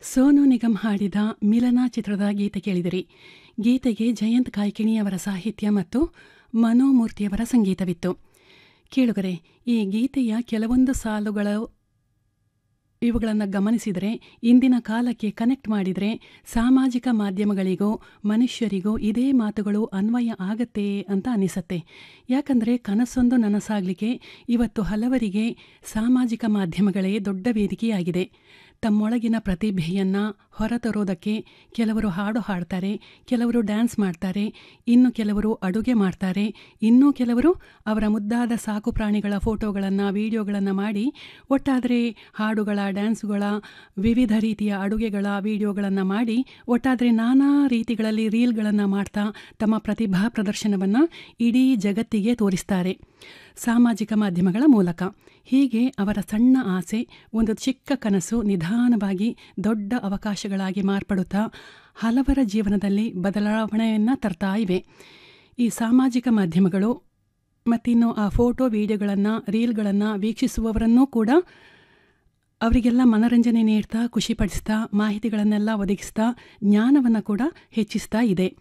ಸೋನು ನಿಗಮ್ ಹಾಡಿದ ಮಿಲನ ಚಿತ್ರದ ಗೀತೆ ಕೇಳಿದಿರಿ ಗೀತೆಗೆ ಜಯಂತ್ ಕಾಯ್ಕಿಣಿಯವರ ಸಾಹಿತ್ಯ ಮತ್ತು ಮನೋಮೂರ್ತಿಯವರ ಸಂಗೀತವಿತ್ತು ಕೇಳುಗರೆ ಈ ಗೀತೆಯ ಕೆಲವೊಂದು ಸಾಲುಗಳ ಇವುಗಳನ್ನು ಗಮನಿಸಿದರೆ ಇಂದಿನ ಕಾಲಕ್ಕೆ ಕನೆಕ್ಟ್ ಮಾಡಿದರೆ ಸಾಮಾಜಿಕ ಮಾಧ್ಯಮಗಳಿಗೋ ಮನುಷ್ಯರಿಗೋ ಇದೇ ಮಾತುಗಳು ಅನ್ವಯ ಆಗತ್ತೆ ಅಂತ ಅನಿಸತ್ತೆ ಯಾಕಂದರೆ ಕನಸೊಂದು ನನಸಾಗಲಿಕ್ಕೆ ಇವತ್ತು ಹಲವರಿಗೆ ಸಾಮಾಜಿಕ ಮಾಧ್ಯಮಗಳೇ ದೊಡ್ಡ ವೇದಿಕೆಯಾಗಿದೆ ತಮ್ಮೊಳಗಿನ ಪ್ರತಿಭೆಯನ್ನು ಹೊರತರೋದಕ್ಕೆ ಕೆಲವರು ಹಾಡು ಹಾಡ್ತಾರೆ ಕೆಲವರು ಡ್ಯಾನ್ಸ್ ಮಾಡ್ತಾರೆ ಇನ್ನು ಕೆಲವರು ಅಡುಗೆ ಮಾಡ್ತಾರೆ ಇನ್ನೂ ಕೆಲವರು ಅವರ ಮುದ್ದಾದ ಸಾಕು ಪ್ರಾಣಿಗಳ ಫೋಟೋಗಳನ್ನು ವಿಡಿಯೋಗಳನ್ನು ಮಾಡಿ ಒಟ್ಟಾದರೆ ಹಾಡುಗಳ ಡ್ಯಾನ್ಸುಗಳ ವಿವಿಧ ರೀತಿಯ ಅಡುಗೆಗಳ ವಿಡಿಯೋಗಳನ್ನು ಮಾಡಿ ಒಟ್ಟಾದರೆ ನಾನಾ ರೀತಿಗಳಲ್ಲಿ ರೀಲ್ಗಳನ್ನು ಮಾಡ್ತಾ ತಮ್ಮ ಪ್ರತಿಭಾ ಪ್ರದರ್ಶನವನ್ನು ಇಡೀ ಜಗತ್ತಿಗೆ ತೋರಿಸ್ತಾರೆ ಸಾಮಾಜಿಕ ಮಾಧ್ಯಮಗಳ ಮೂಲಕ ಹೀಗೆ ಅವರ ಸಣ್ಣ ಆಸೆ ಒಂದು ಚಿಕ್ಕ ಕನಸು ನಿಧಾನವಾಗಿ ದೊಡ್ಡ ಅವಕಾಶಗಳಾಗಿ ಮಾರ್ಪಡುತ್ತಾ ಹಲವರ ಜೀವನದಲ್ಲಿ ಬದಲಾವಣೆಯನ್ನು ತರ್ತಾ ಇವೆ ಈ ಸಾಮಾಜಿಕ ಮಾಧ್ಯಮಗಳು ಮತ್ತಿನ್ನು ಆ ಫೋಟೋ ವಿಡಿಯೋಗಳನ್ನು ರೀಲ್ಗಳನ್ನು ವೀಕ್ಷಿಸುವವರನ್ನೂ ಕೂಡ ಅವರಿಗೆಲ್ಲ ಮನರಂಜನೆ ನೀಡ್ತಾ ಖುಷಿಪಡಿಸ್ತಾ ಮಾಹಿತಿಗಳನ್ನೆಲ್ಲ ಒದಗಿಸ್ತಾ ಜ್ಞಾನವನ್ನು ಕೂಡ ಹೆಚ್ಚಿಸ್ತಾ ಇದೆ